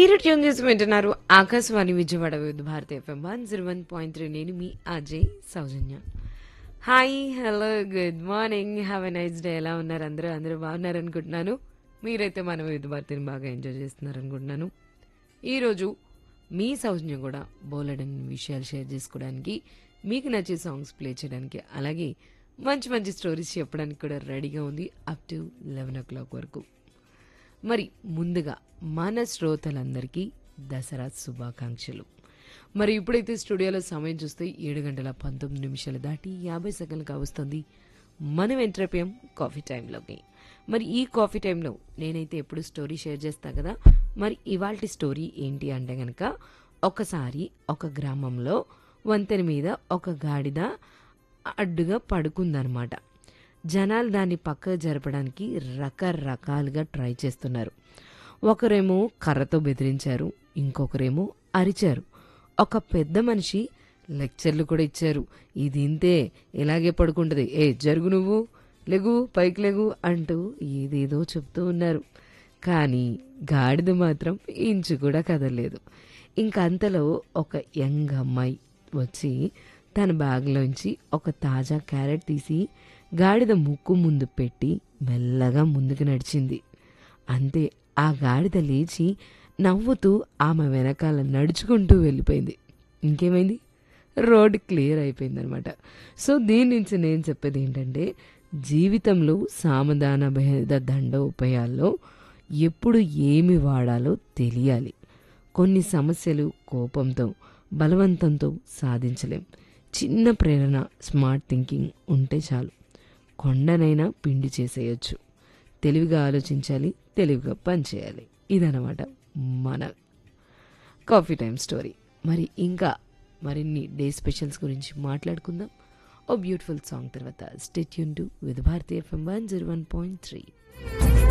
మీరు ట్యూన్ చేసి వింటున్నారు Akashvani Vijayawada Vividh Bharati FM one zero one point three నేను మీ Ajay Soujanya hi hello good morning have a nice day ఎలా ఉన్నారు అందరూ అందరూ బాగున్నారు అనుకుంటున్నాను మీరైతే మన వివిధ భారతిని బాగా ఎంజాయ్ చేస్తున్నారు అనుకుంటున్నాను ఈరోజు మీ సౌజన్య కూడా బోలెడని విషయాలు షేర్ చేసుకోవడానికి మీకు నచ్చే సాంగ్స్ ప్లే చేయడానికి అలాగే మంచి మంచి స్టోరీస్ చెప్పడానికి కూడా రెడీగా ఉంది up to eleven o'clock వరకు మరి ముందుగా మన శ్రోతలందరికీ దసరా శుభాకాంక్షలు మరి ఇప్పుడైతే స్టూడియోలో సమయం చూస్తే ఏడు గంటల పంతొమ్మిది నిమిషాలు దాటి యాభై సెకండ్లు కావస్తుంది మనం ఎంటర్ అయిపోయాం కాఫీ టైంలోకి మరి ఈ కాఫీ టైంలో నేనైతే ఎప్పుడు స్టోరీ షేర్ చేస్తా కదా మరి ఇవాల్టి స్టోరీ ఏంటి అంటే గనక ఒకసారి ఒక గ్రామంలో వంతెన మీద ఒక గాడిద అడ్డుగా పడుకుందనమాట జనాలు దాన్ని పక్క జరపడానికి రకరకాలుగా ట్రై చేస్తున్నారు ఒకరేమో కర్రతో బెదిరించారు ఇంకొకరేమో అరిచారు ఒక పెద్ద మనిషి లెక్చర్లు కూడా ఇచ్చారు ఇది ఇంతే ఇలాగే పడుకుంటది ఏ జరుగు నువ్వు లెగు పైకి లెగు అంటూ ఏదేదో చెప్తూ ఉన్నారు కానీ గాడిద మాత్రం ఇంచు కూడా కదలలేదు ఇంకంతలో ఒక యంగ్ అమ్మాయి వచ్చి తన బ్యాగ్లోంచి ఒక తాజా క్యారెట్ తీసి గాడిద ముక్కు ముందు పెట్టి మెల్లగా ముందుకు నడిచింది అంతే ఆ గాడిద లేచి నవ్వుతూ ఆమె వెనకాల నడుచుకుంటూ వెళ్ళిపోయింది ఇంకేమైంది రోడ్ క్లియర్ అయిపోయిందనమాట సో దీని నుంచి నేను చెప్పేది ఏంటంటే జీవితంలో సామధాన భేద దండ ఉపాయాల్లో ఎప్పుడు ఏమి వాడాలో తెలియాలి కొన్ని సమస్యలు కోపంతో బలవంతంతో సాధించలేం చిన్న ప్రేరణ స్మార్ట్ థింకింగ్ ఉంటే చాలు కొండనైనా పిండి చేసేయచ్చు తెలివిగా ఆలోచించాలి తెలివిగా పనిచేయాలి ఇదనమాట మన కాఫీ టైం స్టోరీ మరి ఇంకా మరిన్ని డే స్పెషల్స్ గురించి మాట్లాడుకుందాం ఓ బ్యూటిఫుల్ సాంగ్ తర్వాత stay tuned to with Bharati FM one zero one point three